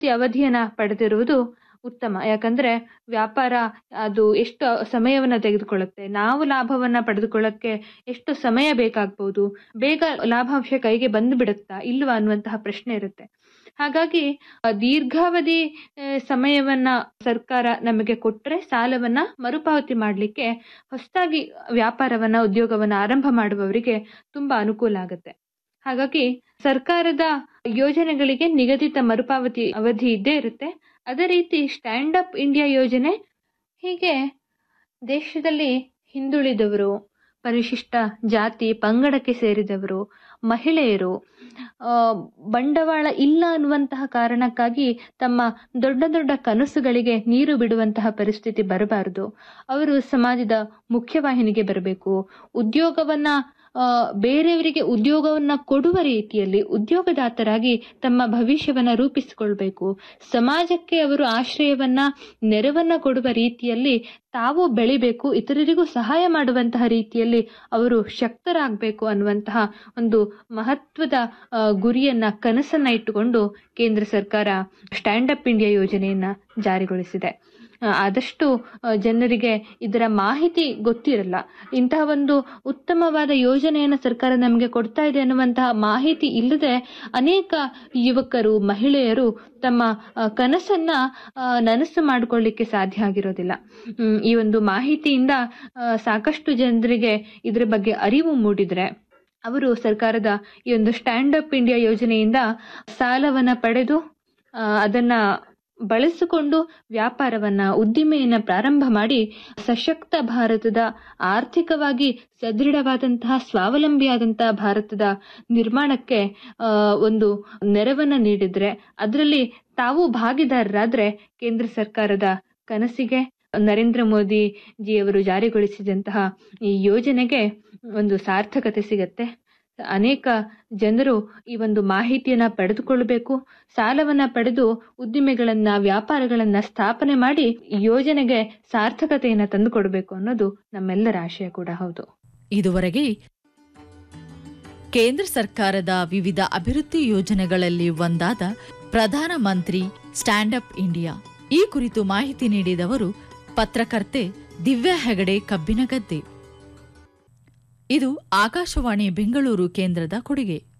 ಅವಧಿಯನ್ನ ಪಡೆದಿರುವುದು ಉತ್ತಮ ಯಾಕಂದ್ರೆ ವ್ಯಾಪಾರ ಅದು ಎಷ್ಟು ಸಮಯವನ್ನ ತೆಗೆದುಕೊಳ್ಳುತ್ತೆ ನಾವು ಲಾಭವನ್ನ ಪಡೆದುಕೊಳ್ಳಕ್ಕೆ ಎಷ್ಟು ಸಮಯ ಬೇಕಾಗ್ಬೋದು ಬೇಗ ಲಾಭಾಂಶ ಕೈಗೆ ಬಂದು ಬಿಡುತ್ತಾ ಇಲ್ವಾ ಅನ್ನುವಂತಹ ಪ್ರಶ್ನೆ ಇರುತ್ತೆ ಹಾಗಾಗಿ ಆ, ದೀರ್ಘಾವಧಿ ಆ, ಸಮಯವನ್ನ ಸರ್ಕಾರ ನಮಗೆ ಕೊಟ್ಟರೆ ಸಾಲವನ್ನ ಮರುಪಾವತಿ ಮಾಡಲಿಕ್ಕೆ ಹೊಸದಾಗಿ ವ್ಯಾಪಾರವನ್ನ ಉದ್ಯೋಗವನ್ನ ಆರಂಭ ಮಾಡುವವರಿಗೆ ತುಂಬಾ ಅನುಕೂಲ ಆಗುತ್ತೆ ಹಾಗಾಗಿ ಸರ್ಕಾರದ ಯೋಜನೆಗಳಿಗೆ ನಿಗದಿತ ಮರುಪಾವತಿ ಅವಧಿ ಇದ್ದೇ ಇರುತ್ತೆ ಅದೇ ರೀತಿ ಸ್ಟ್ಯಾಂಡ್ ಅಪ್ ಇಂಡಿಯಾ ಯೋಜನೆ ಹೀಗೆ ದೇಶದಲ್ಲಿ ಹಿಂದುಳಿದವರು ಪರಿಶಿಷ್ಟ ಜಾತಿ ಪಂಗಡಕ್ಕೆ ಸೇರಿದವರು ಮಹಿಳೆಯರು ಆ, ಬಂಡವಾಳ ಇಲ್ಲ ಅನ್ನುವಂತಹ ಕಾರಣಕ್ಕಾಗಿ ತಮ್ಮ ದೊಡ್ಡ ದೊಡ್ಡ ಕನಸುಗಳಿಗೆ ನೀರು ಬಿಡುವಂತಹ ಪರಿಸ್ಥಿತಿ ಬರಬಾರದು ಅವರು ಸಮಾಜದ ಮುಖ್ಯವಾಹಿನಿಗೆ ಬರಬೇಕು ಉದ್ಯೋಗವನ್ನ ಆ, ಬೇರೆಯವರಿಗೆ ಉದ್ಯೋಗವನ್ನ ಕೊಡುವ ರೀತಿಯಲ್ಲಿ ಉದ್ಯೋಗದಾತರಾಗಿ ತಮ್ಮ ಭವಿಷ್ಯವನ್ನ ರೂಪಿಸಿಕೊಳ್ಬೇಕು ಸಮಾಜಕ್ಕೆ ಅವರು ಆಶ್ರಯವನ್ನ ನೆರವನ್ನ ಕೊಡುವ ರೀತಿಯಲ್ಲಿ ತಾವು ಬೆಳಿಬೇಕು ಇತರರಿಗೂ ಸಹಾಯ ಮಾಡುವಂತಹ ರೀತಿಯಲ್ಲಿ ಅವರು ಶಕ್ತರಾಗಬೇಕು ಅನ್ನುವಂತಹ ಒಂದು ಮಹತ್ವದ ಆ, ಗುರಿಯನ್ನ ಕನಸನ್ನ ಇಟ್ಟುಕೊಂಡು ಕೇಂದ್ರ ಸರ್ಕಾರ ಸ್ಟ್ಯಾಂಡ್ ಅಪ್ ಇಂಡಿಯಾ ಯೋಜನೆಯನ್ನ ಜಾರಿಗೊಳಿಸಿದೆ ಆ, ಆದಷ್ಟು ಆ, ಜನರಿಗೆ ಇದರ ಮಾಹಿತಿ ಗೊತ್ತಿರಲ್ಲ ಇಂತಹ ಒಂದು ಉತ್ತಮವಾದ ಯೋಜನೆಯನ್ನು ಸರ್ಕಾರ ನಮಗೆ ಕೊಡ್ತಾ ಇದೆ ಅನ್ನುವಂತಹ ಮಾಹಿತಿ ಇಲ್ಲದೆ ಅನೇಕ ಯುವಕರು ಮಹಿಳೆಯರು ತಮ್ಮ ಆ, ಕನಸನ್ನ ಆ, ನನಸು ಮಾಡಿಕೊಳ್ಳಿಕ್ಕೆ ಸಾಧ್ಯ ಆಗಿರೋದಿಲ್ಲ ಹ್ಮ್, ಈ ಒಂದು ಮಾಹಿತಿಯಿಂದ ಆ, ಸಾಕಷ್ಟು ಜನರಿಗೆ ಇದರ ಬಗ್ಗೆ ಅರಿವು ಮೂಡಿದ್ರೆ ಅವರು ಸರ್ಕಾರದ ಈ ಒಂದು ಸ್ಟ್ಯಾಂಡ್ ಅಪ್ ಇಂಡಿಯಾ ಯೋಜನೆಯಿಂದ ಸಾಲವನ್ನ ಪಡೆದು ಆ, ಅದನ್ನ ಬಳಸಿಕೊಂಡು ವ್ಯಾಪಾರವನ್ನ ಉದ್ದಿಮೆಯನ್ನ ಪ್ರಾರಂಭ ಮಾಡಿ ಸಶಕ್ತ ಭಾರತದ ಆರ್ಥಿಕವಾಗಿ ಸದೃಢವಾದಂತಹ ಸ್ವಾವಲಂಬಿಯಾದಂತಹ ಭಾರತದ ನಿರ್ಮಾಣಕ್ಕೆ ಆ, ಒಂದು ನೆರವನ್ನ ನೀಡಿದ್ರೆ ಅದರಲ್ಲಿ ತಾವು ಭಾಗಿದಾರರಾದ್ರೆ ಕೇಂದ್ರ ಸರ್ಕಾರದ ಕನಸಿಗೆ ನರೇಂದ್ರ ಮೋದಿ ಜಿಯವರು ಜಾರಿಗೊಳಿಸಿದಂತಹ ಈ ಯೋಜನೆಗೆ ಒಂದು ಸಾರ್ಥಕತೆ ಸಿಗತ್ತೆ ಅನೇಕ ಜನರು ಈ ಒಂದು ಮಾಹಿತಿಯನ್ನ ಪಡೆದುಕೊಳ್ಳಬೇಕು ಸಾಲವನ್ನ ಪಡೆದು ಉದ್ದಿಮೆಗಳನ್ನ ವ್ಯಾಪಾರಗಳನ್ನ ಸ್ಥಾಪನೆ ಮಾಡಿ ಈ ಯೋಜನೆಗೆ ಸಾರ್ಥಕತೆಯನ್ನ ತಂದುಕೊಡಬೇಕು ಅನ್ನೋದು ನಮ್ಮೆಲ್ಲರ ಆಶಯ ಕೂಡ ಹೌದು ಇದುವರೆಗೆ ಕೇಂದ್ರ ಸರ್ಕಾರದ ವಿವಿಧ ಅಭಿವೃದ್ಧಿ ಯೋಜನೆಗಳಲ್ಲಿ ಒಂದಾದ ಪ್ರಧಾನ ಮಂತ್ರಿ ಸ್ಟ್ಯಾಂಡ್ ಅಪ್ ಇಂಡಿಯಾ ಈ ಕುರಿತು ಮಾಹಿತಿ ನೀಡಿದವರು ಪತ್ರಕರ್ತೆ ದಿವ್ಯಾ ಹೆಗಡೆ ಕಬ್ಬಿನಗದ್ದೆ ಇದು ಆಕಾಶವಾಣಿ ಬೆಂಗಳೂರು ಕೇಂದ್ರದ ಕೊಡುಗೆ